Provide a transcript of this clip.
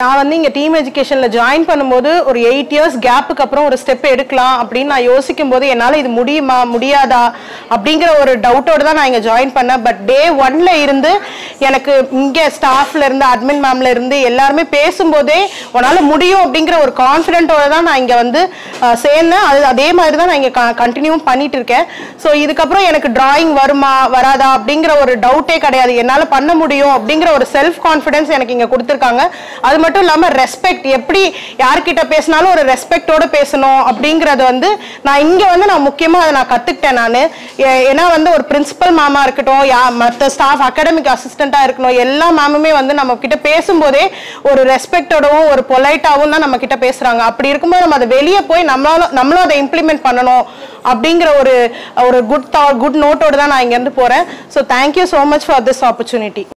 நான் வந்து இங்கே டீம் எஜுகேஷனில் ஜாயின் பண்ணும்போது ஒரு எயிட் இயர்ஸ் கேப்புக்கு அப்புறம் ஒரு ஸ்டெப் எடுக்கலாம் அப்படின்னு நான் யோசிக்கும் போது என்னால் இது முடியுமா முடியாதா அப்படிங்கிற ஒரு டவுட்டோடு தான் நான் இங்கே ஜாயின் பண்ணேன் பட் டே ஒன்ல இருந்து எனக்கு இங்கே ஸ்டாஃப்ல இருந்து அட்மின் மேம்ல இருந்து எல்லாருமே பேசும்போதே உன்னால் முடியும் அப்படிங்கிற ஒரு கான்ஃபிடென்ட்டோட தான் நான் இங்கே வந்து அஹ், சேர்ந்தேன் அது அதே மாதிரி தான் நான் இங்கே கண்டினியூ பண்ணிட்டு இருக்கேன் ஸோ இதுக்கப்புறம் எனக்கு டிராயிங் வருமா வராதா அப்படிங்கிற ஒரு டவுட்டே கிடையாது என்னால் பண்ண முடியும் அப்படிங்கிற ஒரு செல்ஃப் கான்ஃபிடன்ஸ் எனக்கு இங்கே கொடுத்துருக்காங்க அது மட்டும் இல்லாமல் ரெஸ்பெக்ட் எப்படி யார்கிட்ட பேசினாலும் ஒரு ரெஸ்பெக்டோட பேசணும் அப்படிங்கறது வந்து நான் இங்கே வந்து நான் முக்கியமாக அதை நான் கற்றுக்கிட்டேன் நான் ஏன்னா வந்து ஒரு பிரின்சிபல் மேமா இருக்கட்டும் யா மற்ற ஸ்டாஃப் அகாடமிக் அசிஸ்டண்ட்டாக இருக்கணும் எல்லா மேமுமே வந்து நம்ம கிட்ட பேசும்போதே ஒரு ரெஸ்பெக்டோடவும் ஒரு பொலைட்டாகவும் தான் நம்ம கிட்ட பேசுறாங்க அப்படி இருக்கும்போது நம்ம அதை வெளியே போய் நம்மளால நம்மளும் அதை இம்ப்ளிமெண்ட் பண்ணணும் அப்படிங்கிற ஒரு ஒரு குட் தாட் குட் நோட்டோட தான் நான் இங்கேருந்து போகிறேன் so thank you so much for this opportunity